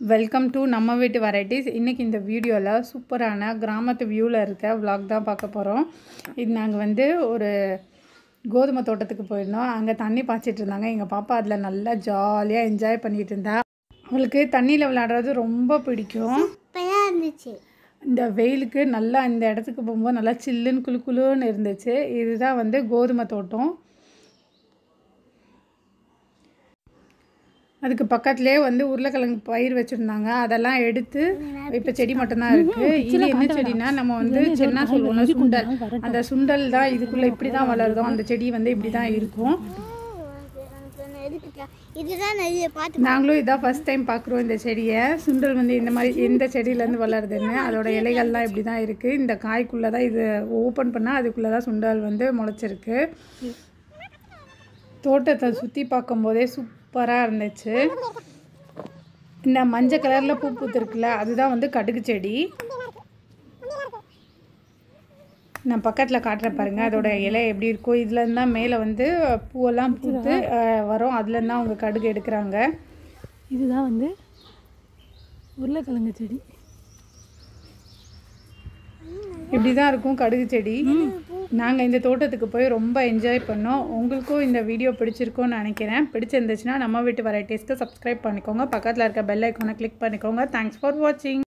welcome to நம்ம வீட்டு varieties இன்றைக்கி இந்த வீடியோவில் சூப்பரான கிராமத்து வியூவில் இருக்க vlog தான் பார்க்க போகிறோம் இது நாங்கள் வந்து ஒரு கோதுமை தோட்டத்துக்கு போயிருந்தோம் அங்கே தண்ணி பாய்ச்சிட்டு இருந்தாங்க எங்கள் பாப்பா அதில் நல்லா ஜாலியாக என்ஜாய் பண்ணிகிட்டு இருந்தா அவளுக்கு தண்ணியில் விளையாடுறது ரொம்ப பிடிக்கும் சூப்பராக இருந்துச்சு இந்த வெயிலுக்கு நல்லா இந்த இடத்துக்கு போகும்போது நல்லா சில்லுன்னு குளு குளுன்னு இருந்துச்சு இதுதான் வந்து கோதுமை தோட்டம் அதுக்கு பக்கத்துலேயே வந்து உருளைக்கிழங்கு பயிர் வச்சுருந்தாங்க அதெல்லாம் எடுத்து இப்போ செடி மட்டும்தான் இருக்குது இது என்ன செடினா நம்ம வந்து சென்னா சொல்லுவோம்ல சுண்டல் அந்த சுண்டல் தான் இதுக்குள்ளே இப்படி தான் வளருதோ அந்த செடி வந்து இப்படி தான் இருக்கும் இதுதான் நிறைய பார்த்து நாங்களும் இதான் ஃபர்ஸ்ட் டைம் பார்க்குறோம் இந்த செடியை சுண்டல் வந்து இந்த மாதிரி எந்த செடியிலேருந்து வளருதுன்னு அதோட இலைகள்லாம் இப்படி தான் இருக்குது இந்த காய்க்குள்ளே தான் இது ஓப்பன் பண்ணால் அதுக்குள்ளே தான் சுண்டல் வந்து முளைச்சிருக்கு தோட்டத்தை சுற்றி பார்க்கும்போதே சூப்பராக இருந்துச்சு இந்த மஞ்சள் கலரில் பூ பூத்துருக்குல்ல அதுதான் வந்து கடுகு செடி நான் பக்கத்தில் காட்டுறேன் பாருங்கள் அதோட இலை எப்படி இருக்கும் இதுலேருந்து தான் மேலே வந்து பூவெல்லாம் பூத்து அஹ், வரும் அதுலேருந்து தான் அவங்க கடுகு எடுக்கிறாங்க இதுதான் வந்து உருளைக்கிழங்கு செடி இப்படி தான் இருக்கும் கடுகு செடி நாங்கள் இந்த தோட்டத்துக்கு போய் ரொம்ப என்ஜாய் பண்ணோம் உங்களுக்கும் இந்த வீடியோ பிடிச்சிருக்கும்னு நினைக்கிறேன் பிடிச்சிருந்துச்சுன்னா நம்ம வீட்டு வெரைட்டிஸ்க்கு சப்ஸ்கிரைப் பண்ணிக்கோங்க பக்கத்தில் இருக்க பெல் ஐக்கானை கிளிக் பண்ணிக்கோங்க தேங்க்ஸ் ஃபார் வாட்சிங்